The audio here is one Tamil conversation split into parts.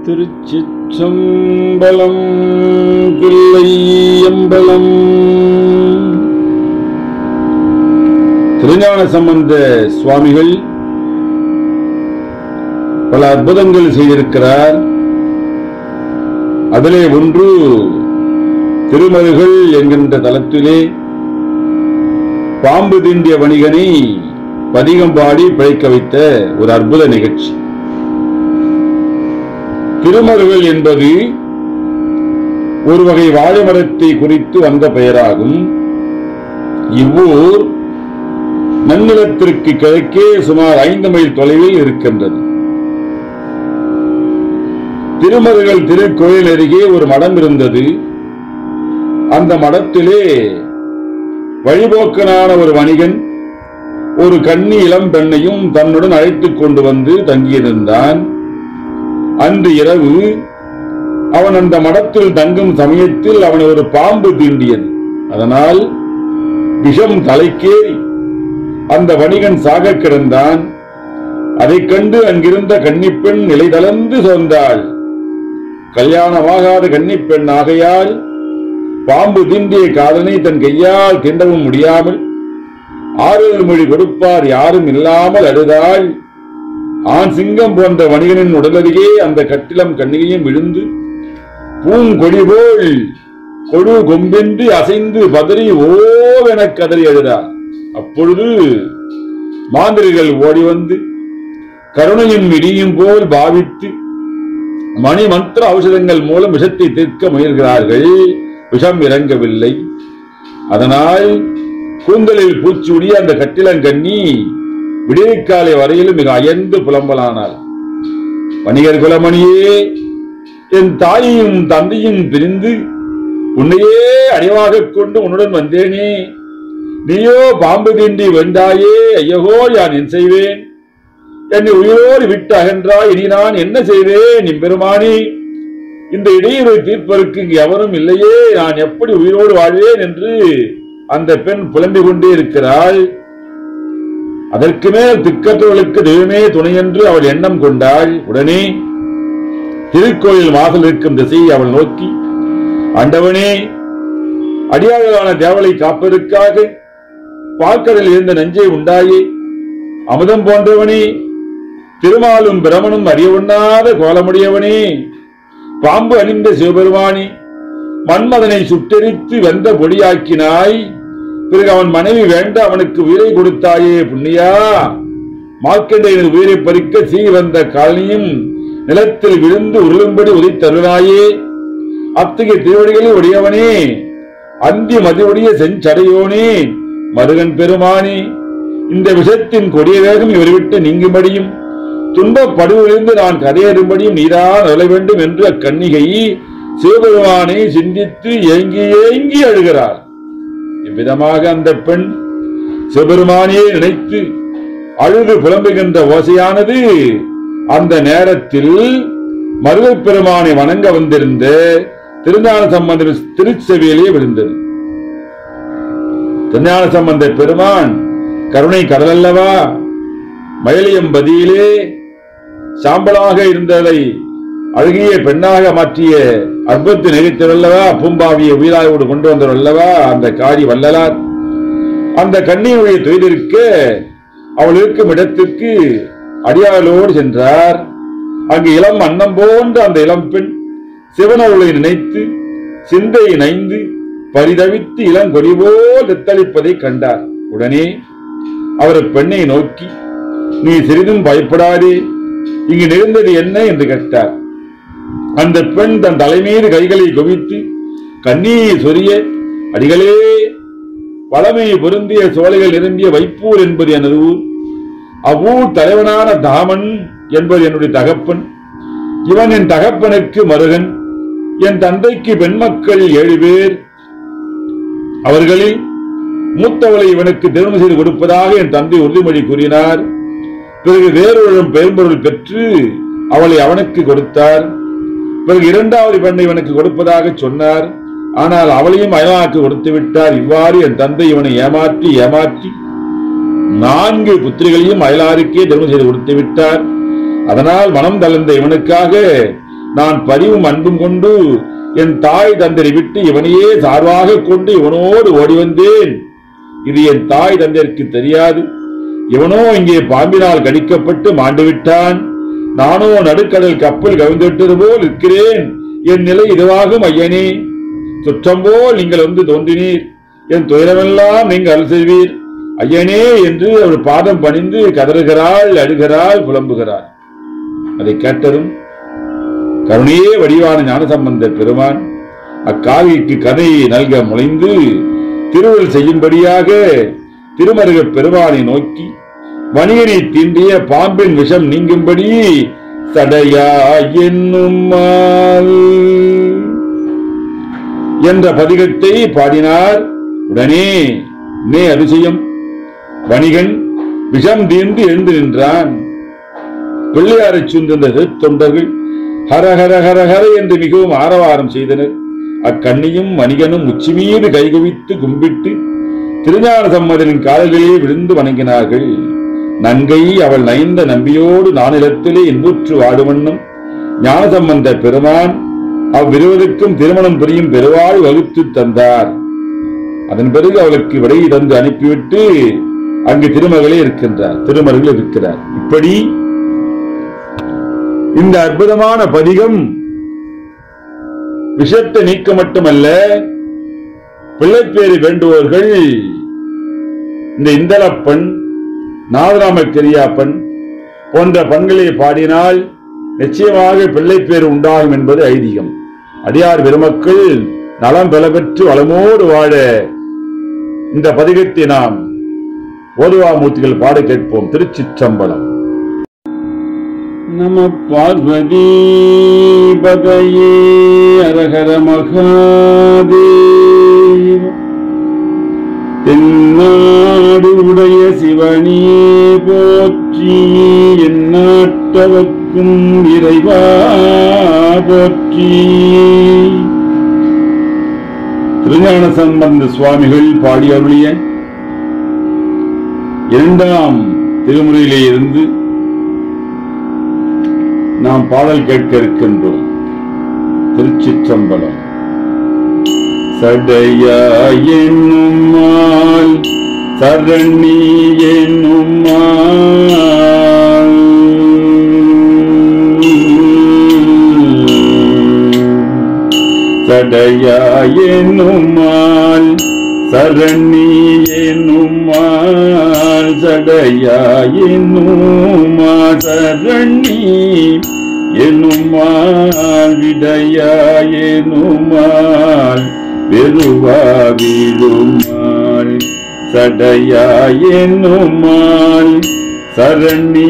திருச்சிற்றம்பலம் தில்லையம்பலம் திருஞான சம்பந்த சுவாமிகள் பல அற்புதங்கள் செய்திருக்கிறார் அதிலே ஒன்று திருமருகள் என்கின்ற தலத்திலே பாம்பு தீண்டிய வணிகனை பதிகம் பாடி பிழைக்க வைத்த ஒரு அற்புத நிகழ்ச்சி திருமருகள் என்பது ஒரு வகை வாழை மரத்தை குறித்து வந்த பெயராகும் இவ்வூர் நன்னிலத்திற்கு கிழக்கே சுமார் ஐந்து மைல் தொலைவில் இருக்கின்றது திருமருகள் திருக்கோயில் அருகே ஒரு மடம் இருந்தது அந்த மடத்திலே வழிபோக்கனான ஒரு வணிகன் ஒரு கன்னி இளம் பெண்ணையும் தன்னுடன் அழைத்துக் கொண்டு வந்து தங்கியிருந்தான் அன்று இரவு அவன் அந்த மடத்தில் தங்கும் சமயத்தில் அவனை ஒரு பாம்பு தீண்டியது அதனால் விஷம் தலைக்கேறி அந்த வணிகன் சாக கிடந்தான் அதைக் கண்டு அங்கிருந்த கன்னிப்பெண் நிலை தளர்ந்து சோர்ந்தாள் கல்யாணமாகாத கன்னிப்பெண் ஆகையால் பாம்பு தீண்டிய காதனை தன் கையால் தீண்டவும் முடியாமல் ஆறுதல் மொழி கொடுப்பார் யாரும் இல்லாமல் அழுதாள் ஆண் சிங்கம் போன்ற வணிகனின் உடலருகே அந்த கட்டிலம் கண்ணிகையும் விழுந்து பூங்கொடி போல் கொடு கொம்பின்றி அசைந்து பதறி ஓவென கதறி அழுதார் அப்பொழுது மாந்திரிகள் ஓடி வந்து கருணையின் இடியும் போல் பாவித்து மணி மந்திர ஔஷதங்கள் மூலம் விஷத்தை தீர்க்க முயல்கிறார்கள் விஷம் இறங்கவில்லை அதனால் கூந்தலில் பூச்சூடிய அந்த கட்டிலங்கண்ணி விடியற்காலை வரையிலும் மிக அயர்ந்து புலம்பலானாள் வணிகர் குலமணியே என் தாயையும் தந்தையும் பிரிந்து உன்னையே அணிவாகக் கொண்டு உன்னுடன் வந்தேனே நீயோ பாம்பு தீண்டி வெந்தாயே ஐயகோ யான் என் செய்வேன் என்னை உயிரோடு விட்டு அகன்றாய் இனி நான் என்ன செய்வேன் எம்பெருமானே இந்த இடையூறை தீர்ப்பதற்கு இங்கு எவரும் இல்லையே நான் எப்படி உயிரோடு வாழ்வேன் என்று அந்த பெண் புலம்பிக் கொண்டே இருக்கிறாள் அதற்கு மேல் திக்கற்றவர்களுக்கு தெய்வமே துணை என்று அவள் எண்ணம் கொண்டாள் உடனே திருக்கோயில் வாசல் இருக்கும் திசையை அவள் நோக்கி ஆண்டவனே அடியார்களான தேவலை காப்பதற்காக பாக்கடலில் இருந்த நஞ்சை உண்டாயே அமுதம் போன்றவனே திருமாலும் பிரமனும் அறியவுண்ணாத கோலமுடையவனே பாம்பு அணிந்த சிவபெருமானி மன்மதனை சுட்டெரித்து வெந்த பொடியாக்கினாய் பிறகு அவன் மனைவி வேண்ட அவனுக்கு உயிரை கொடுத்தாயே புண்ணியா மார்க்கண்டையின் உயிரை பறிக்க சீ வந்த காலனியும் நிலத்தில் விழுந்து உருளும்படி உதைத்தருளாயே அத்தகைய திருவடிகளை உடையவனே அந்தி மதியுடைய செஞ்சடையோனே மருகன் பெருமானே இந்த விஷத்தின் கொடிய வேகம் இவரை விட்டு நீங்கும்படியும் துன்பப் படுவிலிருந்து நான் கதையேறும்படியும் நீதான் அருள வேண்டும் என்று அக்கன்னிகை சிவபெருமானை சிந்தித்து ஏங்கி ஏங்கி அழுகிறார் இவ்விதமாக அந்த பெண் சிவபெருமானையே நினைத்து அழுது புலம்புகின்ற ஓசையானது அந்த நேரத்தில் மருகப் பெருமானை வணங்க வந்திருந்த திருஞான சம்பந்த திருச்செவியிலே விழுந்தது திருஞான சம்பந்த பெருமான் கருணை கடலல்லவா மயிலியம்பதியிலே சாம்பலாக இருந்ததை அழகிய பெண்ணாக மாற்றிய அற்புதத்தை நிகழ்த்தவல்லவா பூம்பாவிய உயிராயோடு கொண்டு வந்தவல்லவா அந்த காரி வல்லலார் அந்த கண்ணியுடைய தொய்திருக்க அவள் இருக்கும் இடத்துக்கு அடியாளோடு சென்றார் அங்கு இளம் அன்னம் போன்ற அந்த இளம் பெண் சிவனருளை நினைத்து சிந்தை நைந்து பரிதவித்து இளங்கொடி போல் எத்தளிப்பதை கண்டார் உடனே அவர் பெண்ணை நோக்கி நீ சிறிதும் பயப்படாதே இங்கு நிகழ்ந்தது என்ன என்று கேட்டார் அந்த பெண் தன் தலைமீது கைகளை குவித்து கண்ணீர் சொரிய அடிகளே பழமை பொருந்திய சோலைகள் நிரம்பிய வைப்பூர் என்பது எனது ஊர் அவ்வூர் தலைவனான தாமன் என்பது என்னுடைய தகப்பன் இவன் என் தகப்பனுக்கு மருகன் என் தந்தைக்கு பெண்மக்கள் ஏழு பேர் அவர்களில் மூத்தவளை இவனுக்கு திருமணம் செய்து கொடுப்பதாக என் தந்தை உறுதிமொழி கூறினார் பிறகு வேறொரு பெரும்பொருள் பெற்று அவளை அவனுக்கு கொடுத்தார் பிறகு இரண்டாவது பெண்ணை இவனுக்கு கொடுப்பதாக சொன்னார் ஆனால் அவளையும் அயலாக்கு கொடுத்து விட்டார் இவ்வாறு என் தந்தை இவனை ஏமாற்றி ஏமாற்றி நான்கு புத்திரிகளையும் அயலாருக்கே திருமணம் செய்து கொடுத்து விட்டார் அதனால் மனம் தளர்ந்த இவனுக்காக நான் பரிவும் அன்பும் கொண்டு என் தாய் தந்தரை விட்டு இவனையே சார்பாக கொண்டு இவனோடு ஓடி வந்தேன் இது என் தாய் தந்தையருக்கு தெரியாது இவனோ இங்கே பாம்பினால் கடிக்கப்பட்டு மாண்டு விட்டான் நானோ நடுக்கடல் கப்பல் கவிழ்ந்துவிட்டது போல் இருக்கிறேன் என் நிலை இதுவாகும் ஐயனே சுற்றம் போல் நீங்கள் வந்து தோன்றினீர் என் துயரமெல்லாம் நீங்கள் அருள் செய்வீர் ஐயனே என்று அவள் பாதம் பணிந்து கதறுகிறாள் அழுகிறாள் புலம்புகிறாள் அதை கேட்டதும் கருணையே வடிவான ஞானசம்பந்த பெருமான் அக்காவிக்கு கதையை நல்க முளைந்து திருவள் செய்யும்படியாக திருமருக பெருமானை நோக்கி வணிகனை தீண்டிய பாம்பின் விஷம் நீங்கும்படி சடையா என்னும் மால் என்ற பதிகத்தை பாடினார் உடனே நே அதிசயம் வணிகன் விஷம் தீர்ந்து எழுந்து நின்றான் பிள்ளையாரை சூழ்ந்த தொண்டர்கள் ஹர ஹர ஹர ஹர என்று மிகவும் ஆரவாரம் செய்தனர் அக்கண்ணியும் வணிகனும் உச்சி மீது கைகுவித்து கும்பிட்டு திருஞான சம்மதனின் கால்களிலே விழுந்து வணங்கினார்கள் நங்கை அவள் நைந்த நம்பியோடு நானிலத்திலே இன்புற்று வாடுவண்ணம் ஞானசம்பந்த பெருமான் அவ்விருவருக்கும் திருமணம் புரியும் பெருவாள் வகுத்து தந்தார் அதன் பிறகு அவளுக்கு விடை தந்து அனுப்பிவிட்டு அங்கு திருமகளே இருக்கின்றார் திருமகள் இருக்கிறார் இப்படி இந்த அற்புதமான பதிகம் விஷத்தை நீக்க மட்டுமல்ல பிள்ளைப்பேறு வேண்டுவோர்கள் இந்த இந்தளப்பன் நாதராம கிரியாப்பன் போன்ற பண்களை பாடினால் நிச்சயமாக பிள்ளைப்பேறு உண்டாகும் என்பது ஐதீகம் அடியார் பெருமக்கள் நலம் பெற பெற்று வளமோடு வாழ இந்த பதிகத்தை நாம் ஓதுவாமூர்த்திகள் பாட கேட்போம் திருச்சிற்றம்பலம் நம பார்வதி பதையே அரகர மகாதேவ தென்னாடு உடைய சிவனே போற்றி எந்நாட்டவர்க்கும் இறைவா போற்றி திருஞான சம்பந்த சுவாமிகள் பாடி அருளிய இரண்டாம் திருமுறையிலே இருந்து நாம் பாடல் கேட்க இருக்கின்றோம் திருச்சிற்றம்பலம் சடையா என்னும்மாள் சரணி என்னும்மாள் சடையா என்னும்மாள் சரணி என்னும்மாள் சடையா என்னும்மாள் சரணி எனுமால் விடையா எனுமால் வெறுவா விழுமால் சடையா எனுமால் சரணி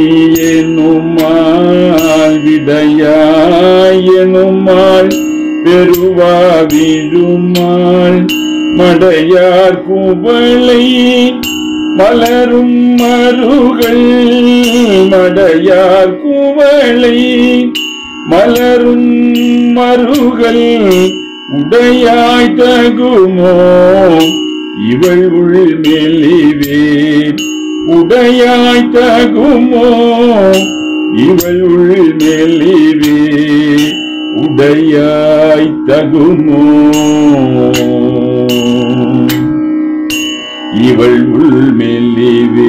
எனுமால் விடையா எனுமால் பெருவா விழுமால் மடையார் குவளை மலரும் மருகள் மடையார் குவளை மலரும் மருகள் உடையாய் தகுமோ இவள் உள் மெலிவே உடையாய் தகுமோ இவள் உள் மெலிவே உடையாய் தகுமோ இவள் உள் மெல்லிவே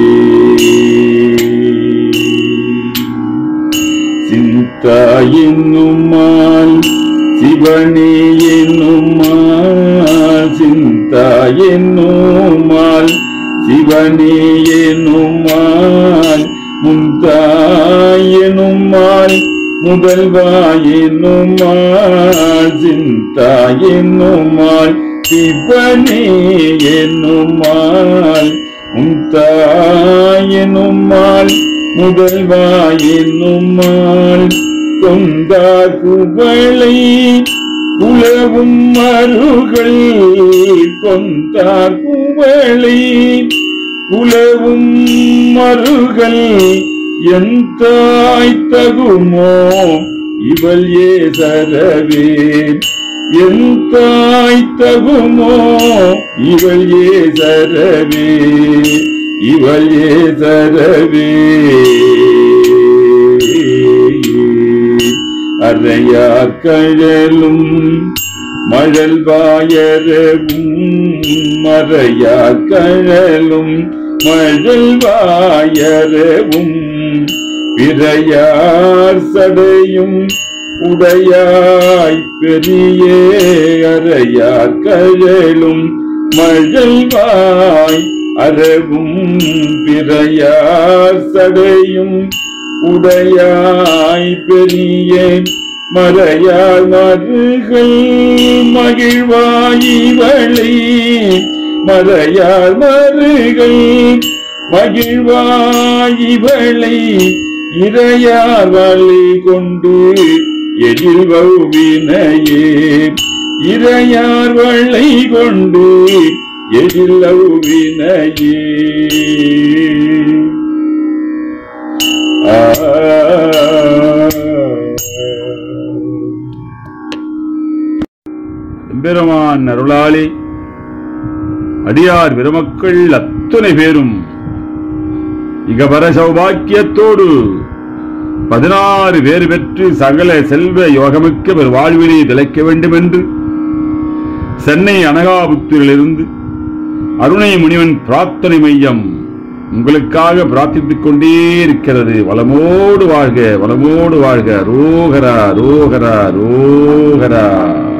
சிந்தா என்னுமால் சிவனே என்னுமால் சிந்தா என்னுமால் சிவனே என்னுமால் முந்தாய் எனுமால் முதல்வா என்னுமால் சிந்தா என்னுமால் சிவனே என்னுமால் முந்தாய் என்னுமால் முதல்வா என்னுமால் தொந்தார் குவளை உலவும் மருகள் கொந்தார் குவளை உலவும் மருகள் என் தாய் தகுமோ இவள் ஏசரவே என் தாய் தகுமோ இவள் ஏசரவே இவள் ஏசரவே அறையார் கழலும் மழல் வாயரவும் மறையார் கழலும் மழல் வாயரவும் பிறையார் சடையும் உடையாய் பெரிய அறையார் கழலும் மழல் வாய் அறவும் பிறையார் சடையும் உடையாய் பெரிய மறையார் மருகள் மகிழ்வாயிவளை மறையார் மருகள் மகிழ்வாயிவளை இறையார் வழி கொண்டு எழில் வௌவினையே இறையார் வள்ளை கொண்டு எழில் வௌவினையே எம்பெருமான் அருளாளி அடியார் பெருமக்கள் அத்துணை பேரும் இகபர சௌபாக்கியத்தோடு பதினாறு பேர் பெற்று சகல செல்வ யோகமிக்க ஒரு வாழ்வினை திளைக்க வேண்டும் என்று சென்னை அனகாபுத்தூரிலிருந்து அருணை முனிவன் பிரார்த்தனை மையம் உங்களுக்காக பிரார்த்தித்துக் கொண்டே இருக்கிறது வளமோடு வாழ்க வளமோடு வாழ்க ரோகரா ரோகரா ரோகரா